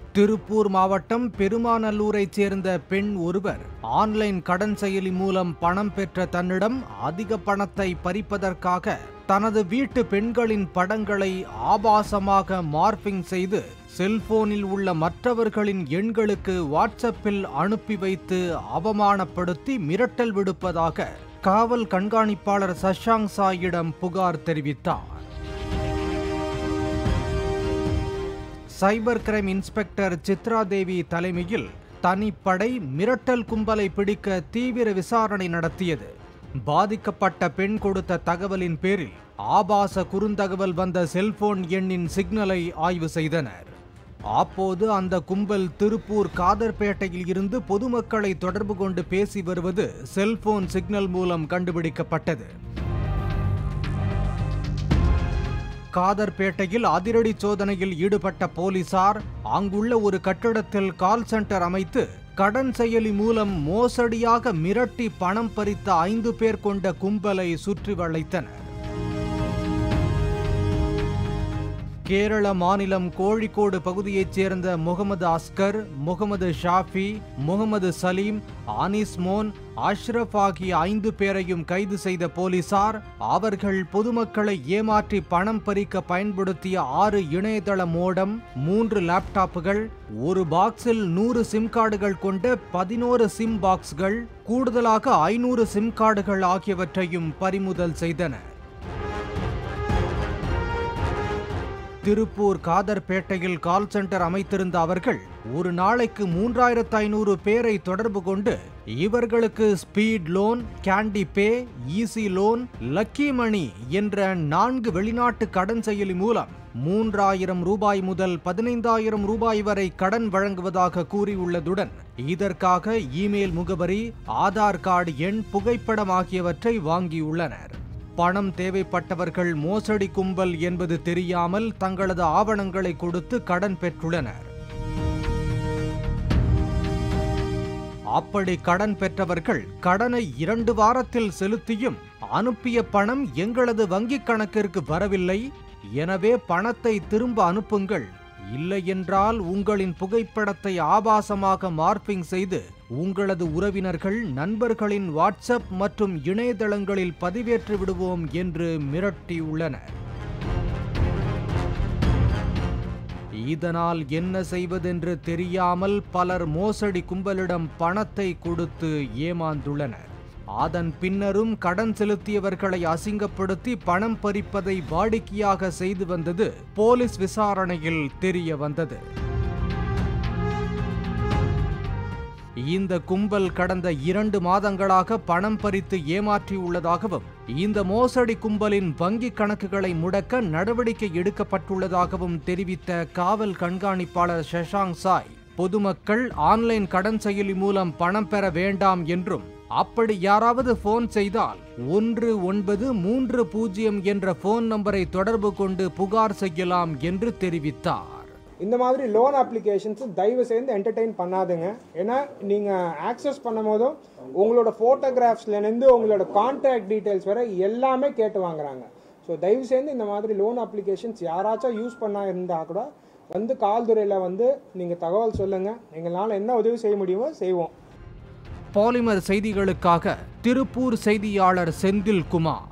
திருப்பூர் மாவட்டம் பெருமாநல்லூரைச் சேர்ந்த பெண் ஒருவர் ஆன்லைன் கடன் செயலி மூலம் பணம் பெற்ற தன்னிடம் அதிக பணத்தை பறிப்பதற்காக தனது வீட்டு பெண்களின் படங்களை ஆபாசமாக மார்பிங் செய்து செல்போனில் உள்ள மற்றவர்களின் எண்களுக்கு வாட்ஸ்அப்பில் அனுப்பி வைத்து அவமானப்படுத்தி மிரட்டல் விடுப்பதாக காவல் கண்காணிப்பாளர் சஷாங் சாயிடம் புகார் தெரிவித்தார் cyber crime inspector Chitra Devi தலைமையில் தனிப்படை மிரட்டல் கும்பலை பிடிக்க தீவிர விசாரணை நடத்தியது பாதிக்கப்பட்ட பெண் கொடுத்த தகவலின் பேரில் ஆபாச குறுந்தகவல் வந்த செல்போன் எண்ணின் சிக்னலை ஆய்வு செய்தனர் அப்போது அந்த கும்பல் திருப்பூர் காதர்பேட்டையில் இருந்து பொதுமக்களை தொடர்பு கொண்டு பேசி வருவது செல்போன் சிக்னல் மூலம் கண்டுபிடிக்கப்பட்டது காதர்பேட்டையில் அதிரடி சோதனையில் ஈடுபட்ட போலீசார் அங்குள்ள ஒரு கட்டிடத்தில் கால் சென்டர் அமைத்து கடன் செயலி மூலம் மோசடியாக மிரட்டி பணம் பறித்த ஐந்து பேர் கொண்ட கும்பலை சுற்றி வளைத்தனர் கேரள மாநிலம் கோழிக்கோடு பகுதியைச் சேர்ந்த முகமது அஸ்கர் முகமது ஷாஃபி முகமது சலீம் அனிஸ் மோன் அஷ்ரப் ஆகிய ஐந்து பேரையும் கைது செய்த போலீசார் அவர்கள் பொதுமக்களை ஏமாற்றி பணம் பறிக்க பயன்படுத்திய ஆறு இணையதள மோடம் மூன்று லேப்டாப்புகள் ஒரு பாக்ஸில் நூறு சிம் கார்டுகள் கொண்ட பதினோரு சிம் பாக்ஸ்கள் கூடுதலாக ஐநூறு சிம் கார்டுகள் ஆகியவற்றையும் பறிமுதல் செய்தனர் திருப்பூர் காதர்பேட்டையில் கால் சென்டர் அமைத்திருந்த அவர்கள் ஒரு நாளைக்கு மூன்றாயிரத்து ஐநூறு பேரை தொடர்பு கொண்டு இவர்களுக்கு speed loan candy pay easy loan lucky money என்ற நான்கு வெளிநாட்டு கடன் செயலி மூலம் மூன்றாயிரம் ரூபாய் முதல் பதினைந்தாயிரம் ரூபாய் வரை கடன் வழங்குவதாக கூறியுள்ளதுடன் இதற்காக இமெயில் முகவரி ஆதார் கார்டு எண் புகைப்படம் ஆகியவற்றை வாங்கியுள்ளனர் பணம் தேவைப்பட்டவர்கள் மோசடி கும்பல் என்பது தெரியாமல் தங்களது ஆவணங்களை கொடுத்து கடன் பெற்றுள்ளனர் அப்படி கடன் பெற்றவர்கள் கடனை இரண்டு வாரத்தில் செலுத்தியும் அனுப்பிய பணம் எங்களது வங்கிக் கணக்கிற்கு வரவில்லை எனவே பணத்தை திரும்ப அனுப்புங்கள் இல்லையென்றால் உங்களின் புகைப்படத்தை ஆபாசமாக மார்பிங் செய்து உங்களது உறவினர்கள் நண்பர்களின் வாட்ஸ்அப் மற்றும் இணையதளங்களில் பதிவேற்றி விடுவோம் என்று மிரட்டியுள்ளனர் இதனால் என்ன செய்வதென்று தெரியாமல் பலர் மோசடி கும்பலிடம் பணத்தை கொடுத்து ஏமாந்துள்ளனர் அதன் பின்னரும் கடன் செலுத்தியவர்களை அசிங்கப்படுத்தி பணம் பறிப்பதை வாடிக்கையாக செய்து வந்தது போலீஸ் விசாரணையில் தெரிய வந்தது இந்த கும்பல் கடந்த இரண்டு மாதங்களாக பணம் பறித்து ஏமாற்றியுள்ளதாகவும் இந்த மோசடி கும்பலின் வங்கி கணக்குகளை முடக்க நடவடிக்கை எடுக்கப்பட்டுள்ளதாகவும் தெரிவித்த காவல் கண்காணிப்பாளர் சஷாங் சாய் பொதுமக்கள் ஆன்லைன் கடன் செயலி மூலம் பணம் பெற வேண்டாம் என்றும் அப்படி யாராவது போன் செய்தால் ஒன்று ஒன்பது மூன்று பூஜ்ஜியம் என்ற போன் நம்பரை தொடர்பு கொண்டு புகார் செய்யலாம் என்று தெரிவித்தார் இந்த மாதிரி லோன் அப்ளிகேஷன்ஸ் தயவு செய்து என்டர்டெயின் பண்ணாதுங்க ஏன்னா நீங்கள் ஆக்சஸ் பண்ணும் போதும் உங்களோட ஃபோட்டோகிராஃப்ஸ்லேருந்து உங்களோட கான்டாக்ட் டீட்டெயில்ஸ் வரை எல்லாமே கேட்டு வாங்குறாங்க ஸோ தயவு செய்து இந்த மாதிரி லோன் அப்ளிகேஷன்ஸ் யாராச்சும் யூஸ் பண்ணா இருந்தால் கூட வந்து கால்துறையில் வந்து நீங்கள் தகவல் சொல்லுங்கள் எங்களால் என்ன உதவி செய்ய முடியுமோ செய்வோம் பாலிமர் செய்திகளுக்காக திருப்பூர் செய்தியாளர் செந்தில் குமார்